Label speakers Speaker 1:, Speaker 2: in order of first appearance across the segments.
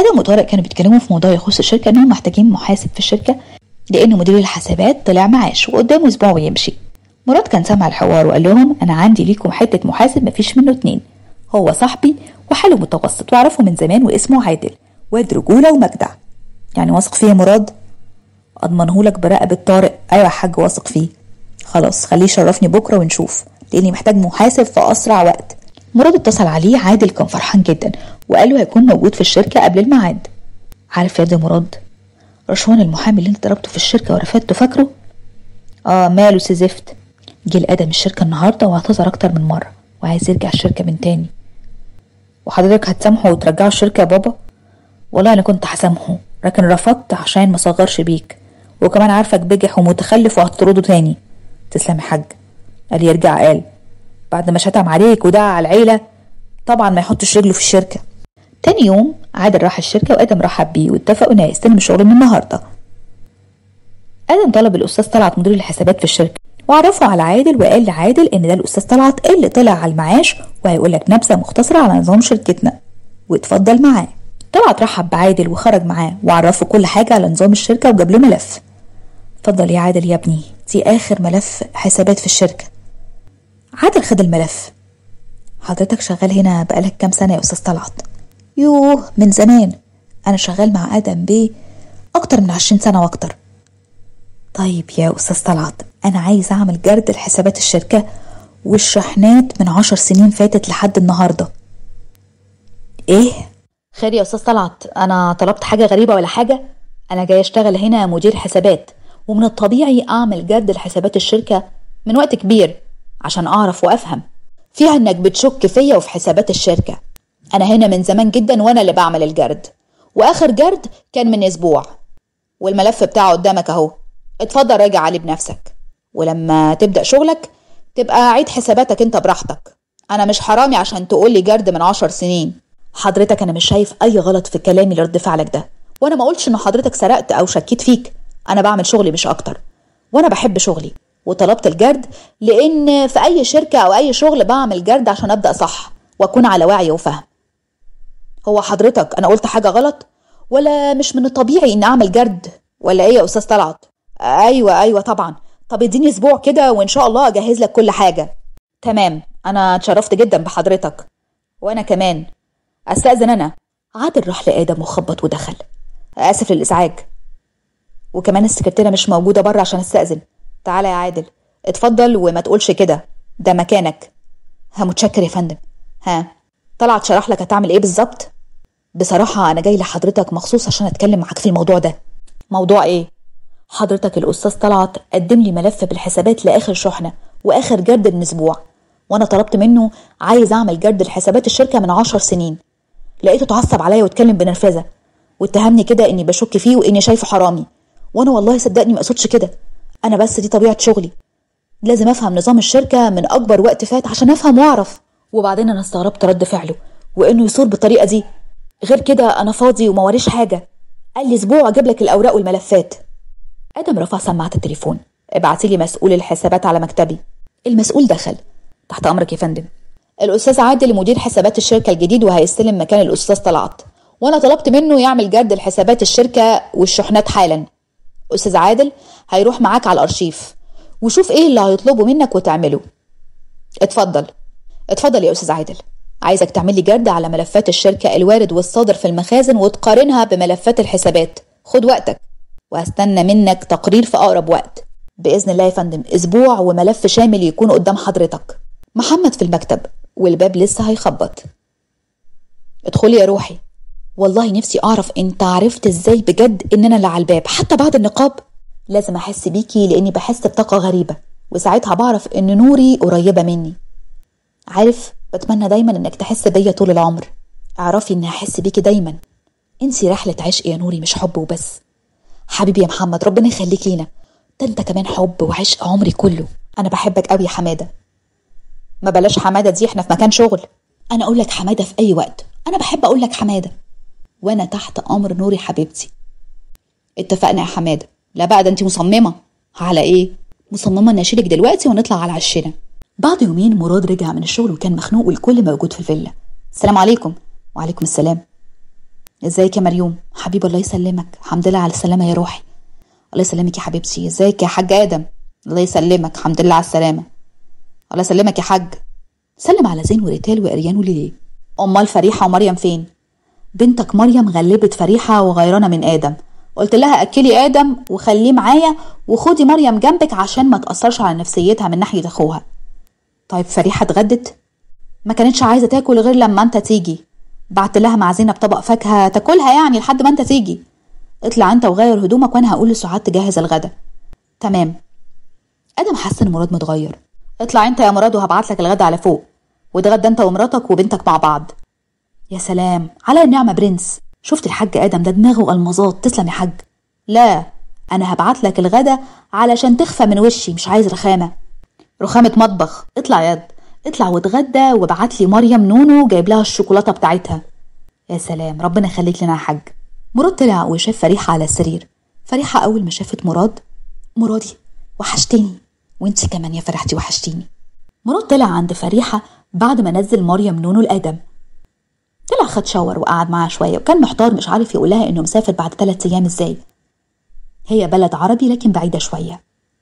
Speaker 1: ادم وطارق كانوا بيتكلموا في موضوع يخص الشركه انهم محتاجين محاسب في الشركه لان مدير الحسابات طلع معاش وقدامه اسبوع ويمشي مراد كان سمع الحوار وقال لهم انا عندي ليكم حته محاسب مفيش منه اتنين هو صاحبي وحاله متوسط واعرفه من زمان واسمه عادل واد رجوله ومجدع يعني واثق فيه يا مراد اضمنهولك برقبه طارق ايوه يا حاج واثق فيه خلاص خليه يشرفني بكره ونشوف لاني محتاج محاسب في اسرع وقت مراد اتصل عليه عادل كان فرحان جدا وقال له هيكون موجود في الشركه قبل الميعاد عارف يا دي مراد رشوان المحامي اللي انت ضربته في الشركه ورفدته فاكره اه ماله سزفت جه لادم الشركه النهارده واعتذر اكتر من مره وعايز يرجع الشركه من تاني وحضرتك هتسامحه وترجعه الشركه يا بابا والله انا كنت هسامحه لكن رفضت عشان ما صغرش بيك وكمان عارفك بجح ومتخلف وهتطرده تاني تسلم يا حاج قال يرجع قال بعد ما شتم عليك ودعا على العيلة طبعا ما يحطش رجله في الشركة تاني يوم عادل راح الشركة وآدم رحب بيه واتفقوا إنه هيستلم الشغل من النهاردة آدم طلب الأستاذ طلعت مدير الحسابات في الشركة وعرفه على عادل وقال لعادل إن ده الأستاذ طلعت اللي طلع على المعاش وهيقول لك نبذة مختصرة على نظام شركتنا واتفضل معاه طلعت رحب بعادل وخرج معاه وعرفه كل حاجة على نظام الشركة وجاب له ملف اتفضل يا عادل يا ابني دي آخر ملف حسابات في الشركة عادل خد الملف حضرتك شغال هنا بقالك كام سنة يا أستاذ طلعت يوه من زمان أنا شغال مع آدم بيه أكتر من عشرين سنة وأكتر طيب يا أستاذ طلعت أنا عايز أعمل جرد لحسابات الشركة والشحنات من عشر سنين فاتت لحد النهاردة إيه؟ خير يا أستاذ طلعت أنا طلبت حاجة غريبة ولا حاجة؟ أنا جاي أشتغل هنا مدير حسابات ومن الطبيعي أعمل جرد لحسابات الشركة من وقت كبير عشان أعرف وأفهم فيها إنك بتشك فيا وفي حسابات الشركة أنا هنا من زمان جدا وأنا اللي بعمل الجرد وآخر جرد كان من أسبوع والملف بتاعه قدامك أهو اتفضل راجع عليه بنفسك ولما تبدأ شغلك تبقى عيد حساباتك انت براحتك أنا مش حرامي عشان تقولي جرد من عشر سنين حضرتك أنا مش شايف أي غلط في كلامي لرد فعلك ده وأنا ما قلتش إن حضرتك سرقت أو شكيت فيك أنا بعمل شغلي مش أكتر وأنا بحب شغلي وطلبت الجرد لأن في أي شركة أو أي شغل بعمل جرد عشان أبدأ صح وأكون على وعي وفهم هو حضرتك أنا قلت حاجة غلط ولا مش من الطبيعي إني أعمل جرد ولا إيه يا أستاذ طلعت أيوة أيوة طبعا طب اديني أسبوع كده وإن شاء الله أجهز لك كل حاجة تمام أنا اتشرفت جدا بحضرتك وأنا كمان أستأذن أنا عادل راح لآدم وخبط ودخل آسف للإزعاج وكمان السكرتيرة مش موجودة بره عشان استأذن تعالى يا عادل اتفضل وما تقولش كده ده مكانك ها متشكر يا فندم ها طلعت شرح لك هتعمل ايه بالظبط بصراحة أنا جاي لحضرتك مخصوص عشان أتكلم معاك في الموضوع ده موضوع إيه؟ حضرتك الأستاذ طلعت قدم لي ملف بالحسابات لآخر شحنة وآخر جرد من أسبوع وأنا طلبت منه عايز أعمل جرد لحسابات الشركة من عشر سنين لقيته اتعصب عليا واتكلم بنرفزة واتهمني كده إني بشك فيه وإني شايفه حرامي وأنا والله صدقني ما أقصدش كده أنا بس دي طبيعة شغلي لازم أفهم نظام الشركة من أكبر وقت فات عشان أفهم وأعرف وبعدين أنا استغربت رد فعله وإنه يصور بالطريقة دي غير كده أنا فاضي وما وريش حاجة قال لي أسبوع أجيب لك الأوراق والملفات آدم رفع سماعة التليفون ابعتي لي مسؤول الحسابات على مكتبي المسؤول دخل تحت أمرك يا فندم الأستاذ عادل مدير حسابات الشركة الجديد وهيستلم مكان الأستاذ طلعت وأنا طلبت منه يعمل جرد لحسابات الشركة والشحنات حالا أستاذ عادل هيروح معاك على الأرشيف وشوف إيه اللي هيطلبه منك وتعمله اتفضل اتفضل يا أستاذ عادل عايزك تعمل لي جرد على ملفات الشركة الوارد والصادر في المخازن وتقارنها بملفات الحسابات خد وقتك وهستنى منك تقرير في أقرب وقت بإذن الله يا فندم أسبوع وملف شامل يكون قدام حضرتك محمد في المكتب والباب لسه هيخبط ادخلي يا روحي والله نفسي أعرف أنت عرفت إزاي بجد إن أنا اللي على الباب حتى بعد النقاب لازم أحس بيكي لأني بحس بطاقة غريبة وساعتها بعرف إن نوري قريبة مني عارف بتمنى دايما إنك تحس بيا طول العمر اعرفي إني هحس بيكي دايما انسي رحلة عشق يا نوري مش حب وبس حبيبي يا محمد ربنا يخليك لينا ده انت كمان حب وعشق عمري كله انا بحبك قوي يا حماده ما بلاش حماده دي احنا في مكان شغل انا اقول لك حماده في اي وقت انا بحب اقول لك حماده وانا تحت امر نوري حبيبتي اتفقنا يا حماده لا بقى ده انت مصممه على ايه مصممه اني اشيلك دلوقتي ونطلع على عشنا بعد يومين مراد رجع من الشغل وكان مخنوق والكل موجود في الفيلا السلام عليكم وعليكم السلام ازيك يا مريوم حبيبي الله يسلمك الحمد لله على السلامه يا روحي الله يسلمك يا حبيبتي ازيك يا حاج ادم الله يسلمك الحمد لله على السلامه الله يسلمك يا حاج سلم على زين وريتال واريان وليه امال فريحه ومريم فين بنتك مريم غلبت فريحه وغيرانه من ادم قلت لها اكلي ادم وخليه معايا وخدي مريم جنبك عشان ما تاثرش على نفسيتها من ناحيه اخوها طيب فريحه اتغدت ما كانتش عايزه تاكل غير لما انت تيجي بعت لها مع زينب طبق فاكهه تاكلها يعني لحد ما انت تيجي اطلع انت وغير هدومك وانا هقول لسعاد تجهز الغدا تمام ادم حس ان مراد متغير اطلع انت يا مراد وهبعت لك الغدا على فوق واتغدى انت ومراتك وبنتك مع بعض يا سلام على النعمه برنس شفت الحاج ادم ده دماغه المظات تسلم يا حاج لا انا هبعت لك الغدا علشان تخفى من وشي مش عايز رخامه رخامه مطبخ اطلع يد اطلع واتغدى وابعت لي مريم نونو جايب لها الشوكولاته بتاعتها يا سلام ربنا يخليك لنا يا حاج مراد طلع وشاف فريحه على السرير فريحه اول ما شافت مراد مرادي وحشتني وانت كمان يا فرحتي وحشتيني مراد طلع عند فريحه بعد ما نزل مريم نونو لادم طلع خد شاور وقعد معاها شويه وكان محتار مش عارف يقول لها انه مسافر بعد ثلاث ايام ازاي هي بلد عربي لكن بعيده شويه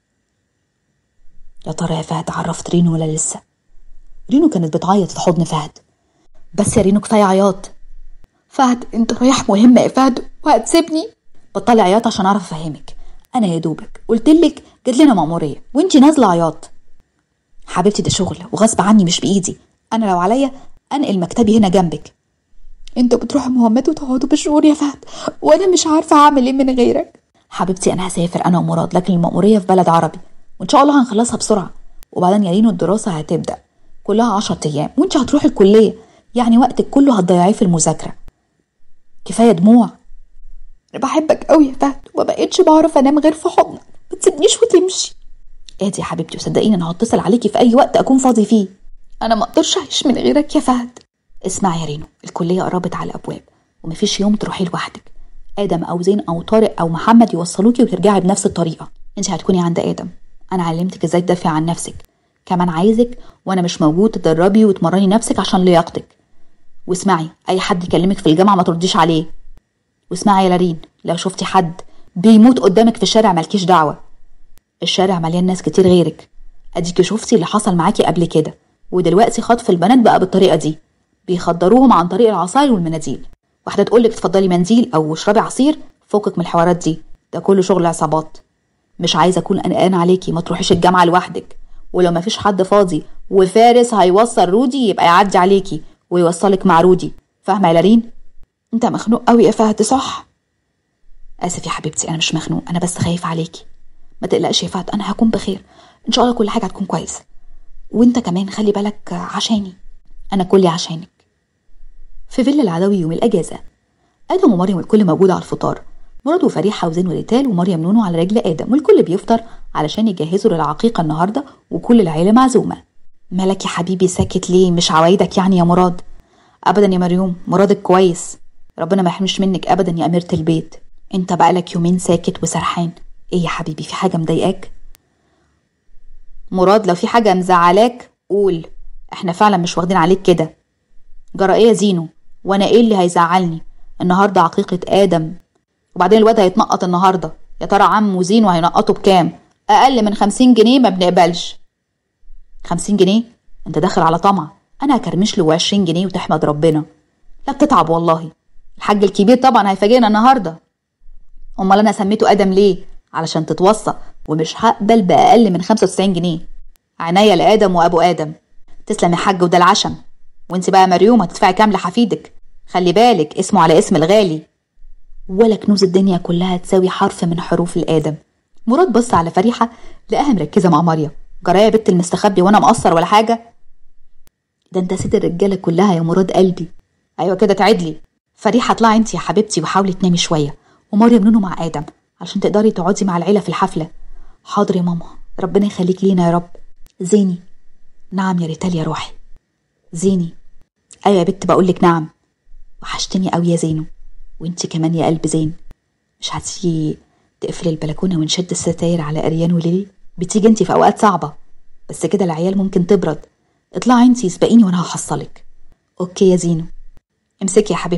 Speaker 1: يا ترى يا فهد عرفت رينو ولا لسه رينو كانت بتعيط في حضن فهد بس يا رينو كفايه عياط فهد انت رايح مهمه يا فهد وهتسيبني بطلي عياط عشان اعرف افهمك انا يا دوبك قلتلك جات لنا مأمورية وانتي نازله عياط حبيبتي ده شغل وغصب عني مش بايدي انا لو عليا انقل مكتبي هنا جنبك انتوا بتروحوا مهمات وتقعدوا بالشهور يا فهد وانا مش عارفه اعمل ايه من غيرك حبيبتي انا هسافر انا ومراد لكن المأمورية في بلد عربي وان شاء الله هنخلصها بسرعه وبعدين يا رينو الدراسه هتبدا كلها عشرة ايام وانت هتروحي الكليه يعني وقتك كله هتضيعيه في المذاكره كفايه دموع انا بحبك قوي يا فهد وما بقتش بعرف انام غير في حضنك ما تسيبنيش وتمشي اهدي يا حبيبتي وصدقيني انا هتصل عليكي في اي وقت اكون فاضي فيه انا ما اقدرش اعيش من غيرك يا فهد اسمعي يا رينو الكليه قربت على الابواب ومفيش يوم تروحي لوحدك ادم او زين او طارق او محمد يوصلوكي وترجعي بنفس الطريقه انت هتكوني عند ادم انا علمتك ازاي تدافعي عن نفسك كمان عايزك وانا مش موجود تدربي وتمرني نفسك عشان لياقتك واسمعي اي حد يكلمك في الجامعه ما ترديش عليه واسمعي يا لارين لو شفتي حد بيموت قدامك في الشارع مالكيش دعوه الشارع مليان ناس كتير غيرك اديكي شفتي اللي حصل معاكي قبل كده ودلوقتي خطف البنات بقى بالطريقه دي بيخدروهم عن طريق العصاير والمناديل واحده تقولك اتفضلي منديل او اشربي عصير فوقك من الحوارات دي ده كله شغل عصابات مش عايزه اكون قلقان عليكي ما تروحيش الجامعه لوحدك ولو ما فيش حد فاضي وفارس هيوصل رودي يبقى يعدي عليكي ويوصلك مع رودي فاهمه يا لارين انت مخنوق قوي يا فهد صح اسف يا حبيبتي انا مش مخنوق انا بس خايف عليكي ما تقلقش يا فهد انا هكون بخير ان شاء الله كل حاجه هتكون كويسه وانت كمان خلي بالك عشاني انا كلي عشانك في فيلا العدوي يوم الاجازه ادم ومريم الكل موجود على الفطار مراد وفريحة وزين وريتال ومريم نونو على رجل آدم والكل بيفطر علشان يجهزوا للعقيقة النهاردة وكل العيلة معزومة مالك يا حبيبي ساكت ليه مش عوايدك يعني يا مراد أبدا يا مريوم مرادك كويس ربنا ما يحرمش منك أبدا يا أميرة البيت انت بقالك يومين ساكت وسرحان ايه يا حبيبي في حاجة مضايقاك مراد لو في حاجة مزعلاك قول احنا فعلا مش واخدين عليك كده جرى ايه يا زينو وانا ايه اللي هيزعلني النهارده عقيقة آدم وبعدين الواد هيتنقط النهارده يا ترى عم وزين وهينقطه بكام اقل من خمسين جنيه ما بنقبلش خمسين جنيه انت داخل على طمع انا هكرمش له عشرين جنيه وتحمد ربنا لا بتتعب والله الحاج الكبير طبعا هيفاجئنا النهارده امال انا سميته ادم ليه علشان تتوصى ومش هقبل باقل من خمسة وتسعين جنيه عناية لادم وابو ادم تسلم يا حاج وده العشم وانت بقى مريوم هتدفعي كام لحفيدك خلي بالك اسمه على اسم الغالي ولا كنوز الدنيا كلها تساوي حرف من حروف الآدم مراد بص على فريحة لقاها مركزة مع مريم جراية بنت المستخبي وأنا مقصر ولا حاجة ده انت سيد الرجالة كلها يا مراد قلبي أيوة كده تعدلي فريحة اطلعي انت يا حبيبتي وحاولي تنامي شوية ومريم نونو مع آدم علشان تقدري تقعدي مع العيلة في الحفلة حاضر يا ماما ربنا يخليك لينا يا رب زيني نعم يا ريتال يا روحي زيني أيوة يا بت بقولك نعم وحشتني قوي يا زينو وانت كمان يا قلب زين مش هتيجي تقفلي البلكونه ونشد الستاير على اريان وليلي بتيجي انت في اوقات صعبه بس كده العيال ممكن تبرد اطلعي انت سبقيني وانا هحصلك اوكي يا زينو امسكي يا حبيبتي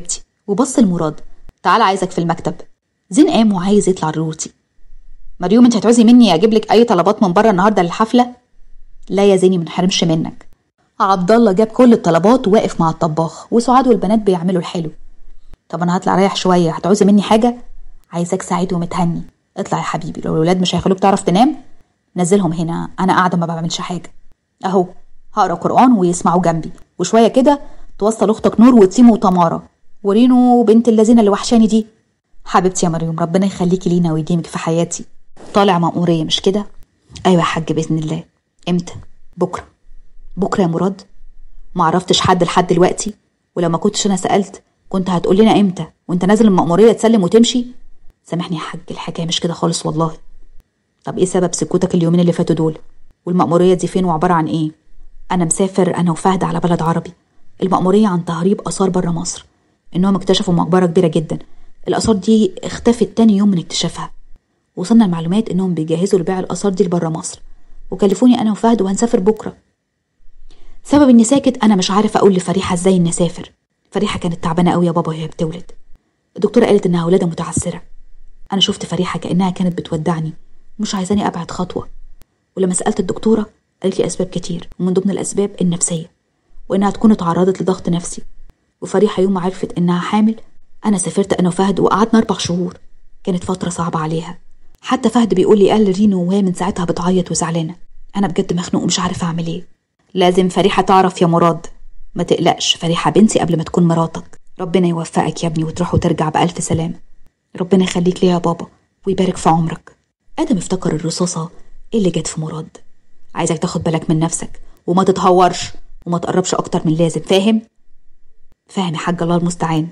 Speaker 1: وبص لمراد تعال عايزك في المكتب زين قام وعايز يطلع الروتي مريوم انت هتعوزي مني اجيب لك اي طلبات من بره النهارده للحفله لا يا زيني منحرمش منك عبد الله جاب كل الطلبات وواقف مع الطباخ وسعاد والبنات بيعملوا الحلو طب انا هطلع اريح شويه هتعوزي مني حاجه عايزاك سعيد ومتهني اطلع يا حبيبي لو الولاد مش هيخلوك تعرف تنام نزلهم هنا انا قاعده ما بعملش حاجه اهو هقرا قران ويسمعوا جنبي وشويه كده توصل اختك نور وتسيمو وتمارا ورينو بنت اللذينه اللي وحشاني دي حبيبتي يا مريم ربنا يخليكي لينا ويديمك في حياتي طالع مأمورية مش كده ايوه يا حاج باذن الله امتى بكره بكره يا مراد ما عرفتش حد لحد دلوقتي ولو ما كنتش انا سالت كنت هتقول لنا امتى وانت نازل المأمورية تسلم وتمشي سامحني يا حاج الحكايه مش كده خالص والله طب ايه سبب سكوتك اليومين اللي فاتوا دول والمأمورية دي فين وعبارة عن ايه انا مسافر انا وفهد على بلد عربي المأمورية عن تهريب آثار بره مصر إنهم اكتشفوا مقبرة كبيرة جدا الآثار دي اختفت تاني يوم من اكتشافها وصلنا المعلومات إنهم بيجهزوا لبيع الآثار دي لبره مصر وكلفوني أنا وفهد وهنسافر بكرة سبب إني ساكت أنا مش عارف أقول لفريحة إزاي إني أسافر فريحة كانت تعبانة قوي يا بابا وهي بتولد الدكتورة قالت إنها ولادة متعسرة أنا شفت فريحة كأنها كانت بتودعني مش عايزاني أبعد خطوة ولما سألت الدكتورة قالت لي أسباب كتير ومن ضمن الأسباب النفسية وإنها تكون اتعرضت لضغط نفسي وفريحة يوم ما عرفت إنها حامل أنا سافرت أنا وفهد وقعدنا أربع شهور كانت فترة صعبة عليها حتى فهد بيقول لي قال رينو وهي من ساعتها بتعيط وزعلانة أنا بجد مخنوق ومش عارفة أعمل إيه لازم فريحة تعرف يا مراد ما تقلقش فريحة بنتي قبل ما تكون مراتك ربنا يوفقك يا ابني وتروح وترجع بألف سلامة ربنا يخليك ليا يا بابا ويبارك في عمرك آدم افتكر الرصاصة اللي جت في مراد عايزك تاخد بالك من نفسك وما تتهورش وما تقربش أكتر من لازم فاهم؟ فاهم يا حاج الله المستعان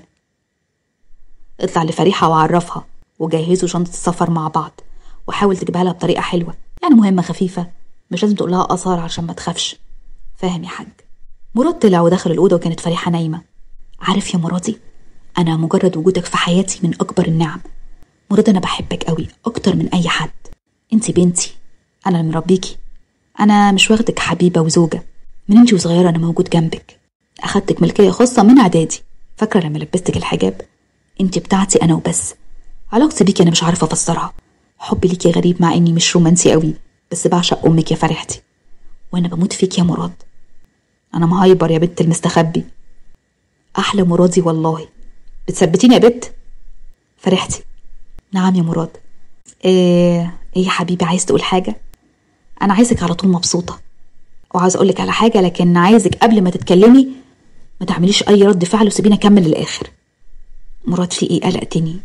Speaker 1: اطلع لفريحة وعرفها وجهزوا شنطة السفر مع بعض وحاول تجيبها لها بطريقة حلوة يعني مهمة خفيفة مش لازم تقول لها آثار عشان ما تخافش فاهم يا حاج مراد طلع ودخل الأوضة وكانت فريحة نايمة عارف يا مرادي أنا مجرد وجودك في حياتي من أكبر النعم مراد أنا بحبك قوي أكتر من أي حد انتي بنتي أنا اللي مربيكي أنا مش واخدك حبيبة وزوجة من انتي وصغيرة أنا موجود جنبك أخدتك ملكية خاصة من إعدادي فاكرة لما لبستك الحجاب انتي بتاعتي أنا وبس علاقتي بيكي أنا مش عارفة أفسرها حبي ليكي غريب مع إني مش رومانسي قوي بس بعشق أمك يا فرحتي وأنا بموت فيك يا مراد أنا مهايبر يا بت المستخبي أحلى مرادي والله بتثبتيني يا بت فرحتي نعم يا مراد إيه إيه يا حبيبي عايز تقول حاجة أنا عايزك على طول مبسوطة وعايز أقولك على حاجة لكن عايزك قبل ما تتكلمي ما تعمليش أي رد فعل وسيبيني أكمل للآخر مراد في إيه قلقتني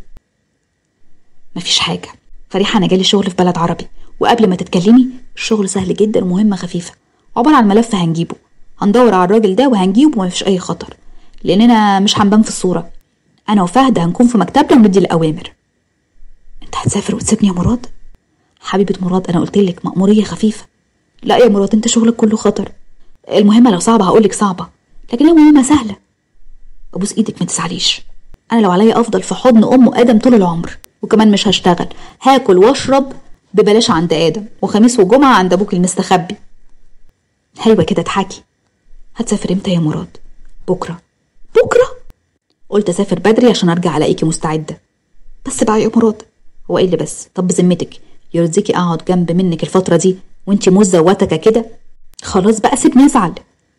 Speaker 1: مفيش حاجة فريحة أنا جالي شغل في بلد عربي وقبل ما تتكلمي الشغل سهل جدا ومهمة خفيفة عبارة عن ملف هنجيبه هندور على الراجل ده وهنجيبه ومفيش أي خطر لأننا مش هنبان في الصورة أنا وفهد هنكون في مكتبنا وندي الأوامر أنت هتسافر وتسيبني يا مراد حبيبة مراد أنا قلتلك مأمورية خفيفة لا يا مراد أنت شغلك كله خطر المهمة لو صعبة هقولك صعبة لكن هي مهمة سهلة أبوس إيدك ما تزعليش أنا لو عليا أفضل في حضن أم آدم طول العمر وكمان مش هشتغل هاكل واشرب ببلاش عند آدم وخميس وجمعة عند أبوك المستخبي حلوة كده اضحكي هتسافر امتى يا مراد بكرة بكرة قلت أسافر بدري عشان أرجع ألاقيكي مستعدة بس بقى يا مراد هو إيه اللي بس طب بذمتك يرضيكي أقعد جنب منك الفترة دي وانتي مزة وتكة كده خلاص بقى سيبني أزعل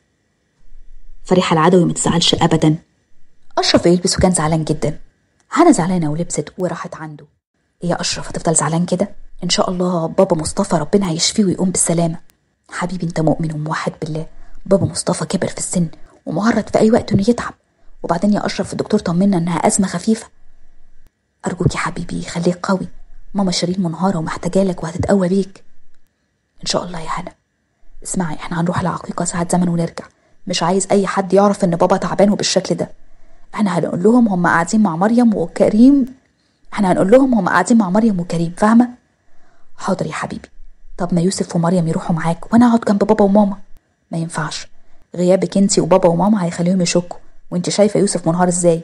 Speaker 1: فريحة العدوي ما تزعلش أبدا أشرف يلبس وكان زعلان جدا هنا زعلانة ولبست وراحت عنده إيه يا أشرف هتفضل زعلان كده إن شاء الله بابا مصطفى ربنا هيشفيه ويقوم بالسلامة حبيبي أنت مؤمن وموحد بالله بابا مصطفى كبر في السن ومعرض في أي وقت إنه يتعب وبعدين يا أشرف الدكتور طمنا إنها أزمة خفيفة أرجوك يا حبيبي خليك قوي ماما شيرين منهارة ومحتاجة لك وهتتقوى بيك إن شاء الله يا هنا اسمعي احنا هنروح العقيقة ساعة زمن ونرجع مش عايز أي حد يعرف إن بابا تعبان وبالشكل ده احنا هنقول لهم هم قاعدين مع مريم وكريم احنا هنقول لهم هم قاعدين مع مريم وكريم فاهمة؟ حاضر يا حبيبي طب ما يوسف ومريم يروحوا معاك وانا اقعد جنب بابا وماما ما ينفعش غيابك انتي وبابا وماما هيخليهم يشكوا وانت شايفة يوسف منهار ازاي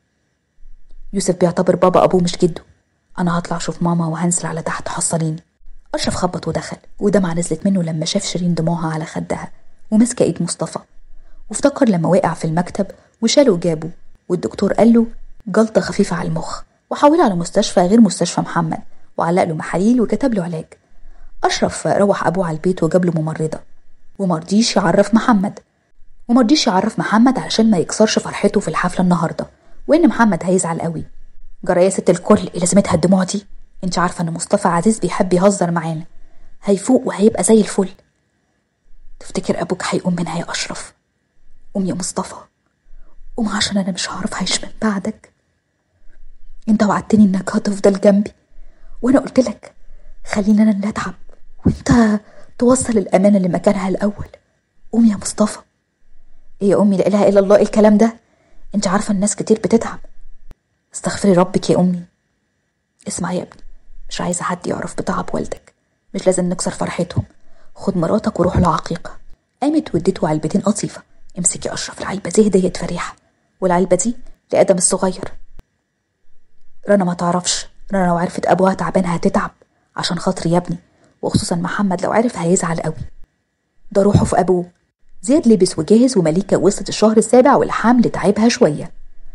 Speaker 1: يوسف بيعتبر بابا ابوه مش جده انا هطلع اشوف ماما وهنزل على تحت حصليني اشرف خبط ودخل ودمعة نزلت منه لما شاف شيرين دموعها على خدها وماسكة ايد مصطفى وافتكر لما وقع في المكتب وشاله وجابه والدكتور قال له جلطة خفيفة على المخ وحوله على مستشفى غير مستشفى محمد وعلق له محاليل وكتب له علاج أشرف روح أبوه على البيت وجاب له ممرضة ومرضيش يعرف محمد ومرضيش يعرف محمد علشان ما يكسرش فرحته في الحفلة النهاردة وإن محمد هيزعل قوي جرى يا ست الكل اللي لازمتها الدموع دي انت عارفة إن مصطفى عزيز بيحب يهزر معانا هيفوق وهيبقى زي الفل تفتكر أبوك هيقوم منها يا أشرف قوم يا مصطفى قوم عشان أنا مش هعرف أعيش من بعدك انت وعدتني إنك هتفضل جنبي وأنا قلت لك خلينا أنا اللي أتعب وانت توصل الأمانة لمكانها الأول قوم يا مصطفى ايه يا أمي لا إله إلا الله إيه الكلام ده انت عارفة الناس كتير بتتعب استغفري ربك يا أمي اسمع يا ابني مش عايزة حد يعرف بتعب والدك مش لازم نكسر فرحتهم خد مراتك وروح العقيقة قامت واديته علبتين قطيفة امسك يا أشرف العلبة دي هدية فريحة والعلبة دي لآدم الصغير رنا ما تعرفش رنا لو عرفت أبوها تعبان هتتعب عشان خاطري يا ابني وخصوصا محمد لو عرف هيزعل قوي ده روحه في أبوه زياد لبس وجهز ومليكة وصلت الشهر السابع والحمل تعبها شوية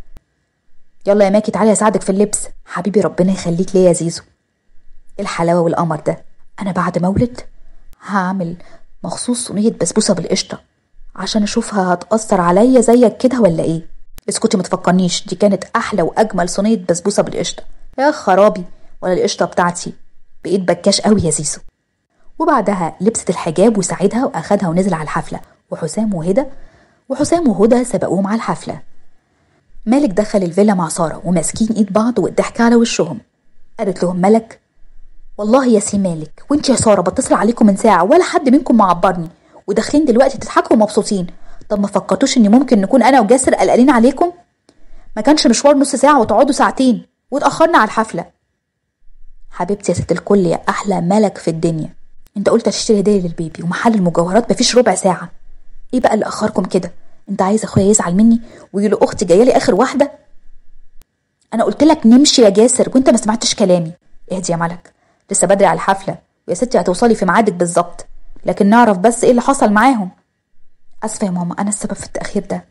Speaker 1: يلا يا ماكي تعالي أساعدك في اللبس حبيبي ربنا يخليك ليا يا زيزو الحلاوة والقمر ده أنا بعد ما أولد هعمل مخصوص صينية بسبوسة بالقشطة عشان أشوفها هتأثر عليا زيك كده ولا إيه اسكتي ما تفكرنيش دي كانت أحلى وأجمل صينية بسبوسة بالقشطة يا خرابي ولا القشطة بتاعتي بقيت بكاش قوي يا زيزو وبعدها لبست الحجاب وساعدها وأخدها ونزل على الحفلة وحسام وهدى وحسام وهدى سبقوهم على الحفلة مالك دخل الفيلا مع سارة وماسكين ايد بعض والضحك على وشهم قالت لهم ملك والله يا سي مالك وانت يا سارة بتصل عليكم من ساعة ولا حد منكم معبرني وداخلين دلوقتي تضحكوا ومبسوطين طب ما فكرتوش ان ممكن نكون انا وجاسر قلقانين عليكم ما كانش مشوار نص ساعة وتقعدوا ساعتين واتأخرنا على الحفلة حبيبتي يا ست الكل يا احلى ملك في الدنيا انت قلت هتشتري هديه للبيبي ومحل المجوهرات مفيش ربع ساعه ايه بقى اللي اخركم كده انت عايز اخويا يزعل مني ويقول له اختي جايه لي اخر واحده انا قلت لك نمشي يا جاسر وانت ما سمعتش كلامي اهدي يا ملك لسه بدري على الحفله ويا ستي هتوصلي في ميعادك بالظبط لكن نعرف بس ايه اللي حصل معاهم اسفه يا ماما انا السبب في التاخير ده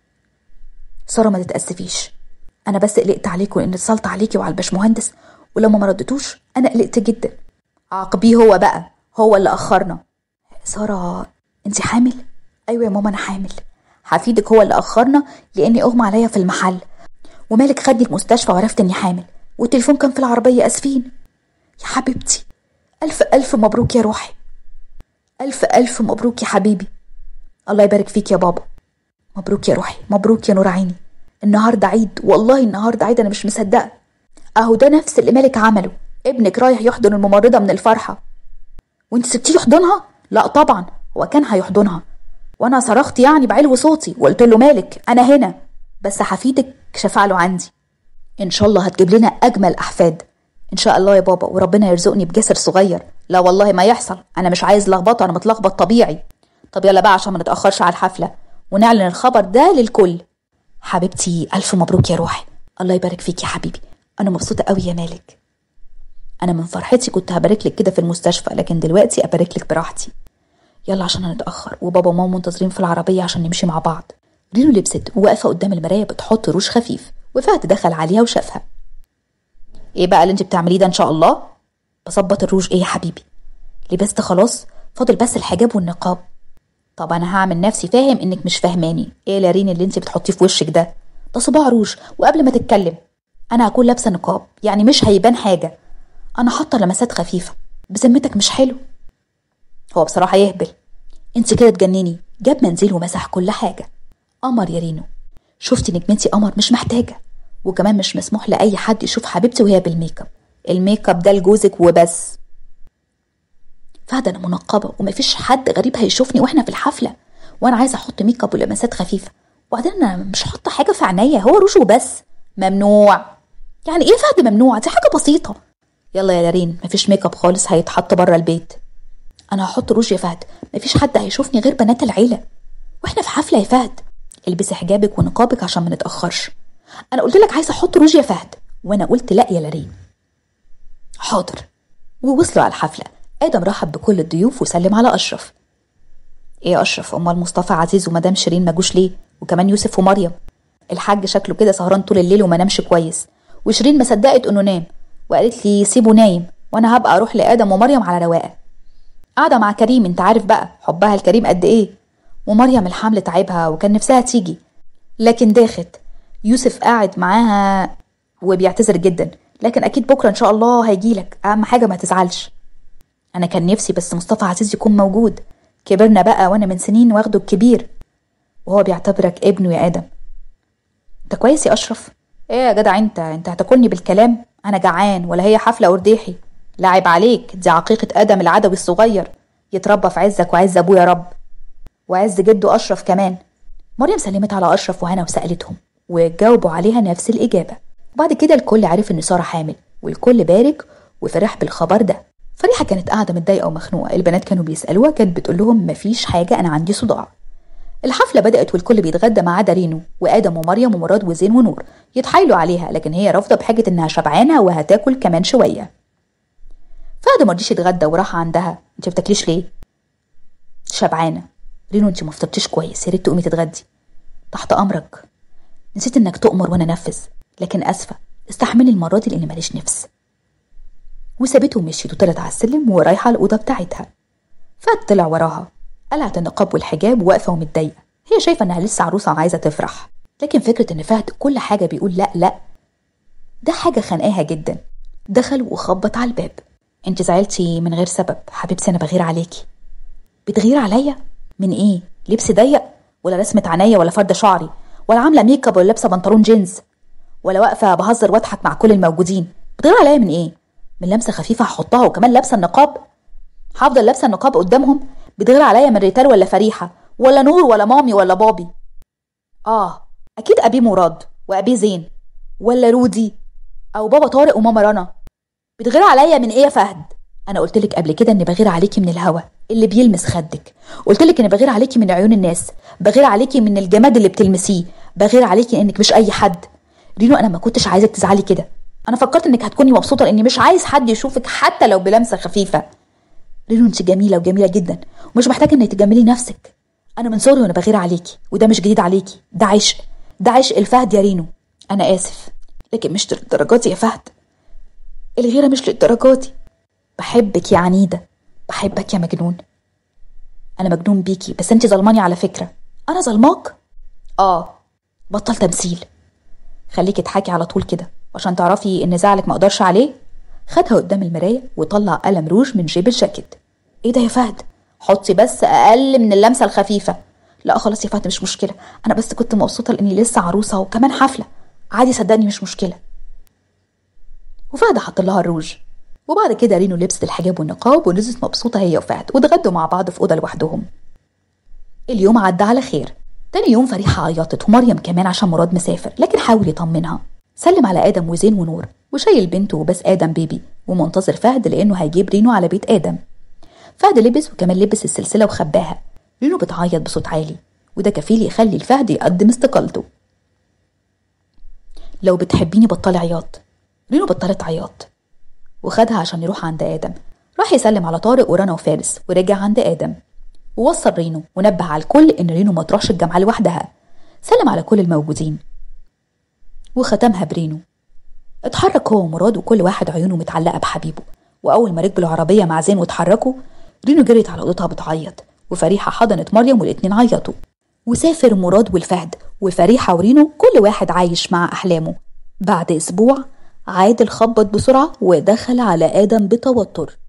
Speaker 1: ساره ما تتاسفيش انا بس قلقت عليكم لان اتصلت عليكي وعلى الباشمهندس ولما ما ردتوش انا قلقت جدا عاقبيه هو بقى هو اللي اخرنا ساره انت حامل ايوه يا ماما انا حامل حفيدك هو اللي اخرنا لاني اغمى عليا في المحل ومالك خدني المستشفى وعرفت اني حامل والتليفون كان في العربيه اسفين يا حبيبتي الف الف مبروك يا روحي الف الف مبروك يا حبيبي الله يبارك فيك يا بابا مبروك يا روحي مبروك يا نور عيني النهارده عيد والله النهارده عيد انا مش مصدقه اهو ده نفس اللي مالك عمله ابنك رايح يحضن الممرضه من الفرحه وانت سبتيه يحضنها لا طبعا هو كان هيحضنها وانا صرخت يعني بعلو صوتي وقلت له مالك انا هنا بس حفيدك شفع له عندي ان شاء الله هتجيب لنا اجمل احفاد ان شاء الله يا بابا وربنا يرزقني بجسر صغير لا والله ما يحصل انا مش عايز لخبطه انا متلخبط طبيعي طب يلا بقى عشان ما نتاخرش على الحفله ونعلن الخبر ده للكل حبيبتي الف مبروك يا روحي الله يبارك فيك يا حبيبي انا مبسوطه قوي يا مالك انا من فرحتي كنت هبارك لك كده في المستشفى لكن دلوقتي ابارك لك براحتي يلا عشان هنتاخر وبابا وماما منتظرين في العربيه عشان نمشي مع بعض رينو لبست وواقفه قدام المرايه بتحط روج خفيف وفهد دخل عليها وشافها ايه بقى اللي انت بتعمليه ده ان شاء الله بظبط الروج ايه يا حبيبي لبست خلاص فاضل بس الحجاب والنقاب طب انا هعمل نفسي فاهم انك مش فاهماني ايه لارين اللي انت بتحطيه في وشك ده ده صباع روج وقبل ما تتكلم انا هكون لابسه نقاب يعني مش هيبان حاجه انا حاطه لمسات خفيفه بذمتك مش حلو هو بصراحه يهبل انت كده تجنني جاب منزل ومسح كل حاجه قمر يا رينو شفتي نجمتي قمر مش محتاجه وكمان مش مسموح لاي حد يشوف حبيبتي وهي بالميك اب الميك اب ده لجوزك وبس فهد انا منقبه ومفيش حد غريب هيشوفني واحنا في الحفله وانا عايزه احط ميك اب ولمسات خفيفه وبعدين انا مش حاطه حاجه في عينيا هو روج وبس ممنوع يعني ايه فهد ممنوع دي حاجه بسيطه يلا يا لارين مفيش ميك اب خالص هيتحط بره البيت انا هحط روج يا فهد مفيش حد هيشوفني غير بنات العيله واحنا في حفله يا فهد البسي حجابك ونقابك عشان ما نتاخرش انا قلت لك عايزه احط روج يا فهد وانا قلت لا يا لارين حاضر ووصلوا على الحفله ادم رحب بكل الضيوف وسلم على اشرف ايه يا اشرف امال مصطفى عزيز ومدام شيرين ما جوش ليه وكمان يوسف ومريم الحاج شكله كده سهران طول الليل وما نامش كويس وشيرين ما صدقت انه نام وقالت لي سيبه نايم وانا هبقى اروح لادم ومريم على رواقه قاعده مع كريم انت عارف بقى حبها الكريم قد ايه ومريم الحمل تعبها وكان نفسها تيجي لكن داخت يوسف قاعد معاها وبيعتذر جدا لكن اكيد بكره ان شاء الله هيجيلك اهم حاجه ما تزعلش انا كان نفسي بس مصطفى عزيز يكون موجود كبرنا بقى وانا من سنين واخده الكبير وهو بيعتبرك ابنه يا ادم انت كويس يا اشرف ايه يا جدع انت انت هتاكلني بالكلام انا جعان ولا هي حفله ورديحي لاعب عليك دي عقيقه ادم العدوي الصغير يتربى في عزك وعز ابوه يا رب وعز جده اشرف كمان مريم سلمت على اشرف وهنا وسالتهم وجاوبوا عليها نفس الاجابه وبعد كده الكل عرف ان ساره حامل والكل بارك وفرح بالخبر ده فريحه كانت قاعده متضايقه ومخنوقه البنات كانوا بيسالوها كانت بتقول لهم مفيش حاجه انا عندي صداع الحفلة بدأت والكل بيتغدى ما عدا رينو وآدم ومريم ومراد وزين ونور يتحايلوا عليها لكن هي رافضة بحاجة إنها شبعانة وهتاكل كمان شوية فهد مرضيش يتغدى وراح عندها انت بتاكليش ليه؟ شبعانة رينو انت ما فطرتيش كويس يا ريت تقومي تتغدي تحت أمرك نسيت إنك تؤمر وأنا أنفذ لكن أسفة استحملي المرة دي لأن ماليش نفس وسابته ومشيت وطلعت على السلم ورايحة الأوضة بتاعتها فهد طلع وراها قلعت النقاب والحجاب واقفة ومتضايقة هي شايفة إنها لسه عروسة وعايزة تفرح لكن فكرة إن فهد كل حاجة بيقول لأ لأ ده حاجة خانقاها جدا دخل وخبط على الباب انت زعلتي من غير سبب حبيبتي انا بغير عليكي بتغير عليا من ايه لبس ضيق ولا رسمة عينيا ولا فردة شعري ولا عاملة ميك اب ولا لابسة بنطلون جينز ولا واقفة بهزر واضحك مع كل الموجودين بتغير عليا من ايه من لمسة خفيفة هحطها وكمان لابسة النقاب هفضل لابسة النقاب قدامهم بتغير عليا من ريتال ولا فريحة ولا نور ولا مامي ولا بابي اه اكيد ابي مراد وابي زين ولا رودي او بابا طارق وماما رنا بتغير عليا من ايه يا فهد انا قلت لك قبل كده اني بغير عليكي من الهوا اللي بيلمس خدك قلت لك اني بغير عليكي من عيون الناس بغير عليكي من الجماد اللي بتلمسيه بغير عليكي انك مش اي حد رينو انا ما كنتش عايزك تزعلي كده انا فكرت انك هتكوني مبسوطه لاني مش عايز حد يشوفك حتى لو بلمسه خفيفه رينو انت جميله وجميله جدا ومش محتاجه انك تجملي نفسك انا من صغري وانا بغير عليكي وده مش جديد عليكي ده عشق ده عشق الفهد يا رينو انا اسف لكن مش للدرجات يا فهد الغيرة مش للدرجات بحبك يا عنيدة بحبك يا مجنون أنا مجنون بيكي بس أنت ظلماني على فكرة أنا ظلماك؟ آه بطل تمثيل خليكي تحكي على طول كده عشان تعرفي إن زعلك ما أقدرش عليه خدها قدام المراية وطلع قلم روج من جيب الجاكيت إيه ده يا فهد؟ حطي بس أقل من اللمسة الخفيفة لا خلاص يا فهد مش مشكلة أنا بس كنت مبسوطة لإني لسه عروسة وكمان حفلة عادي صدقني مش مشكلة وفهد حط لها الروج وبعد كده رينو لبست الحجاب والنقاب ونزلت مبسوطة هي وفهد واتغدوا مع بعض في أوضة لوحدهم اليوم عدى على خير تاني يوم فريحة عيطت ومريم كمان عشان مراد مسافر لكن حاول يطمنها سلم على آدم وزين ونور وشايل بنته وبس آدم بيبي ومنتظر فهد لأنه هيجيب رينو على بيت آدم فهد لبس وكمان لبس السلسلة وخباها رينو بتعيط بصوت عالي وده كفيل يخلي الفهد يقدم استقالته لو بتحبيني بطلي عياط رينو بطلت عياط وخدها عشان يروح عند آدم راح يسلم على طارق ورنا وفارس ورجع عند آدم ووصل رينو ونبه على الكل إن رينو ما تروحش الجامعة لوحدها سلم على كل الموجودين وختمها برينو اتحرك هو ومراد وكل واحد عيونه متعلقة بحبيبه وأول ما ركبوا العربية مع زين واتحركوا رينو جريت على أوضتها بتعيط وفريحة حضنت مريم والاتنين عيطوا وسافر مراد والفهد وفريحة ورينو كل واحد عايش مع أحلامه بعد أسبوع عادل خبط بسرعة ودخل على آدم بتوتر